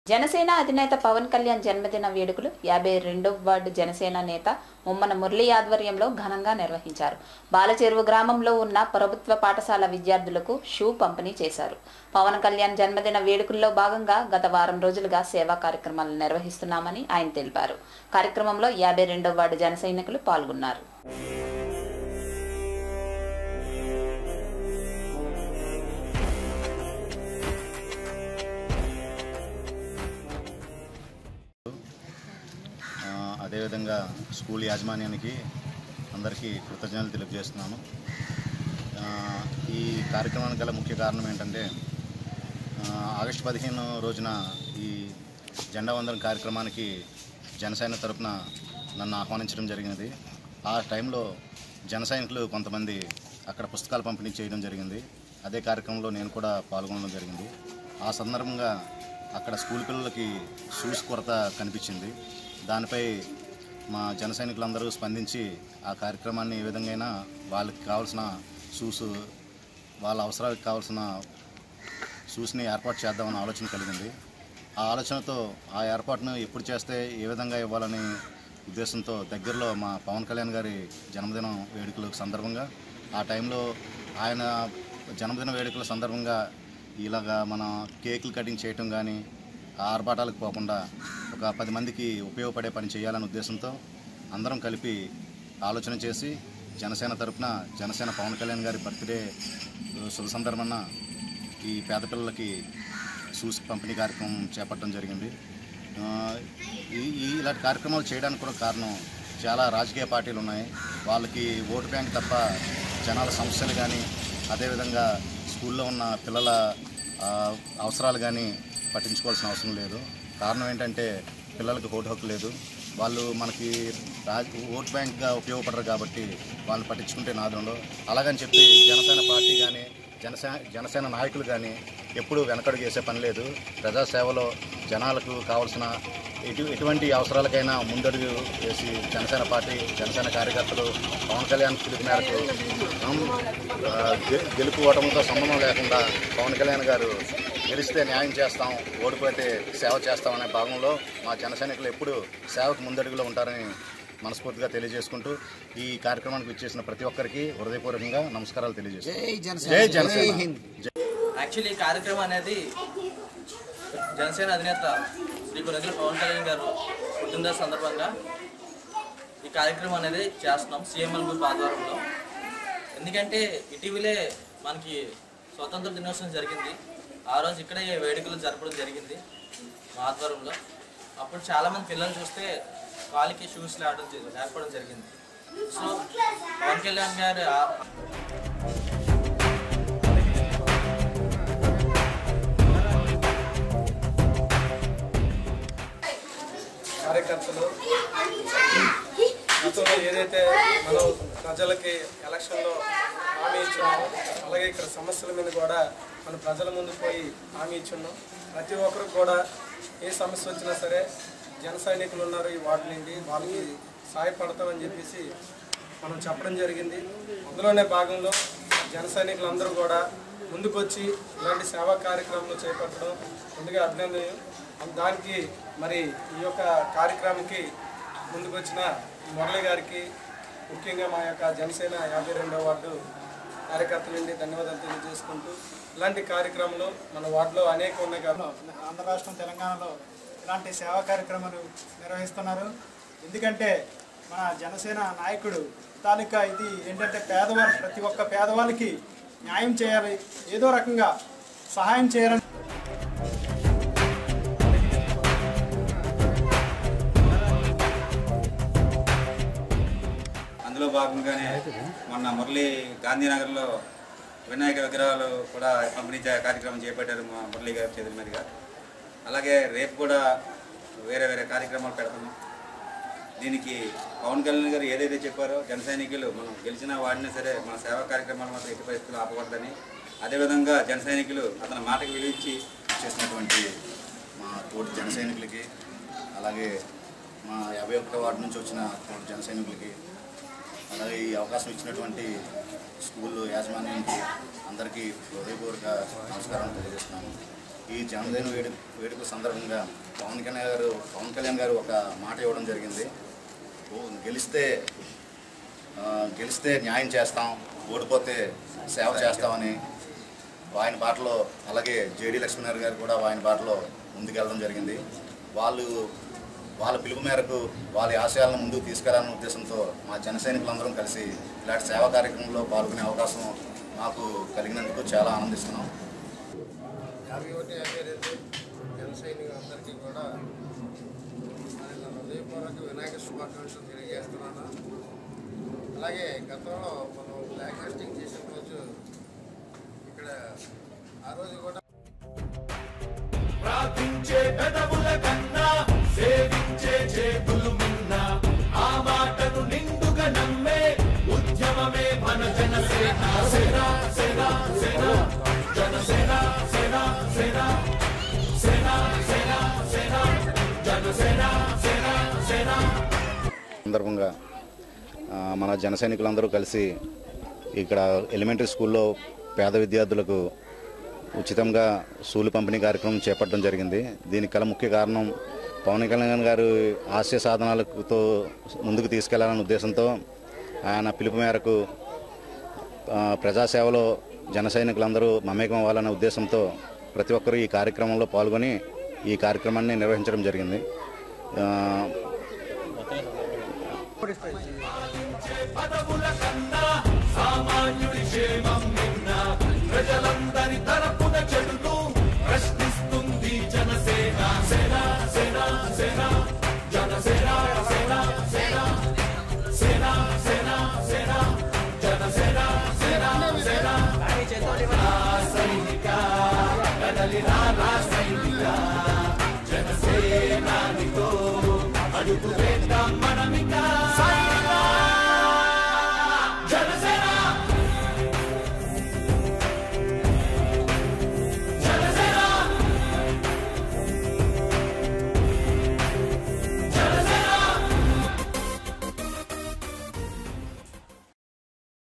జనసేన అధినేత పవన్ కళ్యాణ్ జన్మదిన వేడుకలు యాభై రెండవ వార్డు జనసేన నేత ముమ్మన మురళి ఆధ్వర్యంలో ఘనంగా నిర్వహించారు బాలచెరువు గ్రామంలో ఉన్న ప్రభుత్వ పాఠశాల విద్యార్థులకు షూ పంపిణీ చేశారు పవన్ కళ్యాణ్ జన్మదిన వేడుకల్లో భాగంగా గత వారం రోజులుగా సేవా కార్యక్రమాలు నిర్వహిస్తున్నామని ఆయన తెలిపారు కార్యక్రమంలో యాభై రెండవ వార్డు జన సైనికులు పాల్గొన్నారు ఆ, అదేవిధంగా స్కూల్ యాజమాన్యానికి అందరికీ కృతజ్ఞతలు తెలియజేస్తున్నాను ఆ, ఈ కార్యక్రమానికి గల ముఖ్య కారణం ఏంటంటే ఆ, ఆగస్టు పదిహేను రోజున ఈ జెండా వందనం కార్యక్రమానికి జనసేన తరపున నన్ను ఆహ్వానించడం జరిగినది ఆ టైంలో జన సైనికులు కొంతమంది అక్కడ పుస్తకాలు పంపిణీ చేయడం జరిగింది అదే కార్యక్రమంలో నేను కూడా పాల్గొనడం జరిగింది ఆ సందర్భంగా అక్కడ స్కూల్ పిల్లలకి షూస్ కొరత కనిపించింది దానిపై మా జన సైనికులందరూ స్పందించి ఆ కార్యక్రమాన్ని ఏ విధంగా వాళ్ళకి కావాల్సిన షూస్ వాళ్ళ అవసరాలకు కావాల్సిన షూస్ని ఏర్పాటు చేద్దామన్న ఆలోచన కలిగింది ఆ ఆలోచనతో ఆ ఏర్పాటును ఎప్పుడు చేస్తే ఏ విధంగా ఇవ్వాలని ఉద్దేశంతో దగ్గరలో మా పవన్ కళ్యాణ్ గారి జన్మదినం వేడుకల సందర్భంగా ఆ టైంలో ఆయన జన్మదిన వేడుకల సందర్భంగా ఇలాగా మన కేకులు కటింగ్ చేయటం కానీ ఆ ఆర్భాటాలకు పోకుండా ఒక పది మందికి ఉపయోగపడే పని చేయాలనే ఉద్దేశంతో అందరం కలిపి ఆలోచన చేసి జనసేన తరపున జనసేన పవన్ కళ్యాణ్ గారి బర్త్డే శుభ సందర్భాన ఈ పేద పిల్లలకి షూస్ పంపిణీ కార్యక్రమం చేపట్టడం జరిగింది ఆ, ఈ ఈ ఇలాంటి కార్యక్రమాలు చేయడానికి కూడా కారణం చాలా రాజకీయ పార్టీలు ఉన్నాయి వాళ్ళకి ఓటు బ్యాంక్ తప్ప జనాల సమస్యలు కానీ అదేవిధంగా స్కూల్లో ఉన్న పిల్లల ఆ, అవసరాలు కానీ పట్టించుకోవాల్సిన అవసరం లేదు కారణం ఏంటంటే పిల్లలకు ఓటు హక్కు లేదు వాళ్ళు మనకి రాజ ఓట్ బ్యాంక్గా ఉపయోగపడరు కాబట్టి వాళ్ళని పట్టించుకుంటే నాదంలో అలాగని చెప్పి జనసేన పార్టీ కానీ జనసేన జనసేన నాయకులు కానీ ఎప్పుడూ వెనకడుగు వేసే పని లేదు ప్రజాసేవలో జనాలకు కావాల్సిన ఎటు ఎటువంటి అవసరాలకైనా ముందడుగు వేసి జనసేన పార్టీ జనసేన కార్యకర్తలు పవన్ కళ్యాణ్ పిలుపు మేరకు ఉమ్, ఆ, గె- గెలుపు ఓటములతో సంబంధం లేకుండా పవన్ కళ్యాణ్ గారు గెలిస్తే న్యాయం చేస్తాం ఓడిపోతే సేవ చేస్తాం అనే భాగంలో మా జన సైనికులు ఎప్పుడు సేవకు ముందడుగులో ఉంటారని మనస్ఫూర్తిగా తెలియజేసుకుంటూ ఈ కార్యక్రమానికి విచ్చేసిన ప్రతి ఒక్కరికి హృదయపూర్వకంగా నమస్కారాలు తెలియజేస్తాం జై జనసేన జై యాక్చువల్లీ ఈ కార్యక్రమం అనేది జనసేన అధినేత శ్రీ కొనగల పవన్ కళ్యాణ్ గారు పుట్టినరోజు సందర్భంగా ఈ కార్యక్రమం అనేది చేస్తున్నాం సీఎంఎల్ గ్రూప్ ఆధ్వర్యంలో ఎందుకంటే ఇటీవలే మనకి స్వతంత్ర దినోత్సవం జరిగింది ఆ రోజు ఇక్కడే వేడుకలు జరపడం జరిగింది మా ఆధ్వర్యంలో అప్పుడు చాలామంది పిల్లలు చూస్తే కాలికి షూస్ లేవడం జరి- లేకపోవడం జరిగింది సో పవన్ కళ్యాణ్ గారు ఆ- కార్యకర్తలు గతంలో ఏదైతే మనం ప్రజలకి ఎలక్షన్లో హామీ ఇచ్చున్నామో అలాగే ఇక్కడ సమస్యల మీద కూడా మన ప్రజల ముందు పోయి హామీ ఇచ్చున్నాం ప్రతి ఒక్కరికి కూడా ఏ సమస్య వచ్చినా సరే జన సైనికులు ఉన్నారు ఈ వార్డు నుండి వాళ్ళకి సహాయపడతామని చెప్పేసి మనం చెప్పడం జరిగింది అందులోనే భాగంలో జన సైనికులందరూ కూడా ముందుకొచ్చి ఇలాంటి సేవా కార్యక్రమాలు చేపట్టడం ముందుగా అభినందనీయం దానికి మరి ఈ యొక్క కార్యక్రమానికి ముందుకొచ్చిన మురళి గారికి ముఖ్యంగా మా యొక్క జనసేన యాభై రెండవ వార్డు కార్యకర్తల నుండి ధన్యవాదాలు తెలియజేసుకుంటూ ఇలాంటి కార్యక్రమాలు మన వార్డులో అనేక ఉన్నాయి కాబట్టి ఆంధ్ర రాష్ట్రం తెలంగాణలో ఇలాంటి సేవా కార్యక్రమాలు నిర్వహిస్తున్నారు ఎందుకంటే మన జనసేన నాయకుడు తాలూకా ఇది ఏంటంటే పేదవాళ్ళు ప్రతి ఒక్క పేదవాళ్ళకి న్యాయం చేయాలి ఏదో రకంగా సహాయం చేయాలని అందులో భాగంగానే మొన్న మురళి గాంధీనగర్లో వినాయక విగ్రహాలు కూడా పంపిణీ చే- కార్యక్రమం చేపట్టారు మా మురళి గారి చేతుల మీదుగా అలాగే రేపు కూడా వేరే వేరే కార్యక్రమాలు పెడుతున్నాం దీనికి పవన్ కళ్యాణ్ గారు ఏదైతే చెప్పారో జన సైనికులు మనం గెలిచిన వాడినా సరే మన సేవా కార్యక్రమాలు మాత్రం ఎట్టి పరిస్థితులు ఆపకూడదని అదేవిధంగా జన సైనికులు అతని మాటకు విలువించి చేసినటువంటి మా తోటి జన సైనికులకి అలాగే మా యాభై ఒకటో వార్డు నుంచి వచ్చిన తోటి జన సైనికులకి అలాగే ఈ అవకాశం ఇచ్చినటువంటి స్కూల్ యాజమాన్యానికి అందరికీ హృదయపూర్వక నమస్కారం తెలియజేస్తున్నాను ఈ జన్మదిన వేడుక వేడుక సందర్భంగా పవన్ కళ్యాణ్ గారు పవన్ కళ్యాణ్ గారు ఒక మాట ఇవ్వడం జరిగింది ఓ, గెలిస్తే ఆ, గెలిస్తే న్యాయం చేస్తాం ఓడిపోతే సేవ చేస్తామని ఆయన బాటలో అలాగే జేడి లక్ష్మీనారాయణ గారు కూడా ఆయన బాటలో ముందుకెళ్ళడం జరిగింది వాళ్ళు వాళ్ళ పిలుపు మేరకు వాళ్ళ ఆశయాలను ముందుకు తీసుకెళ్లాలనే ఉద్దేశంతో మా జన సైనికులందరం కలిసి ఇలాంటి సేవా కార్యక్రమంలో పాల్గొనే అవకాశం మాకు కలిగినందుకు చాలా ఆనందిస్తున్నాం యాభై ఒకటి యాభై రెండు జన సైనికులందరికీ కూడా మరి నా హృదయపూర్వక వినాయక శుభాకాంక్షలు తెలియజేస్తున్నాను అలాగే గతంలో మనం బ్లాక్ లిస్టింగ్ చేసిన రోజు ఇక్కడ ఆ రోజు కూడా ప్రార్థించే పెదవుల కన్నా సేవించే చేతులు మిన్న ఆ మాటను నిండుగా నమ్మే ఉద్యమమే మన జనసేన సేన సేన సేన జనసేన సేన సేన సేన సేన సేన జనసేన సేన సేన సందర్భంగా ఆ, మన జన సైనికులందరూ కలిసి ఇక్కడ ఎలిమెంటరీ స్కూల్లో పేద విద్యార్థులకు ఉచితంగా స్కూల్ పంపిణీ కార్యక్రమం చేపట్టడం జరిగింది దీనికి గల ముఖ్య కారణం పవన్ కళ్యాణ్ గారు ఆశయ సాధనాలతో ముందుకు తీసుకెళ్లాలనే ఉద్దేశంతో ఆయన పిలుపు మేరకు ఆ, ప్రజాసేవలో జన సైనికులందరూ మమేకం అవ్వాలనే ఉద్దేశంతో ప్రతి ఒక్కరూ ఈ కార్యక్రమంలో పాల్గొని ఈ కార్యక్రమాన్ని నిర్వహించడం జరిగింది ఆ, పదవుల కన్నా సామాన్యుడి క్షేమం నిన్న ప్రజలందరి తరపున చెడును ప్రశ్నిస్తుంది జనసేన సేన సేన సేన జనసేన సేన సేన సేన సేన సేన జనసేన సేన సేన నా సైనిక కదలిరా నా సైనిక జనసేనానితో అడుగు వేట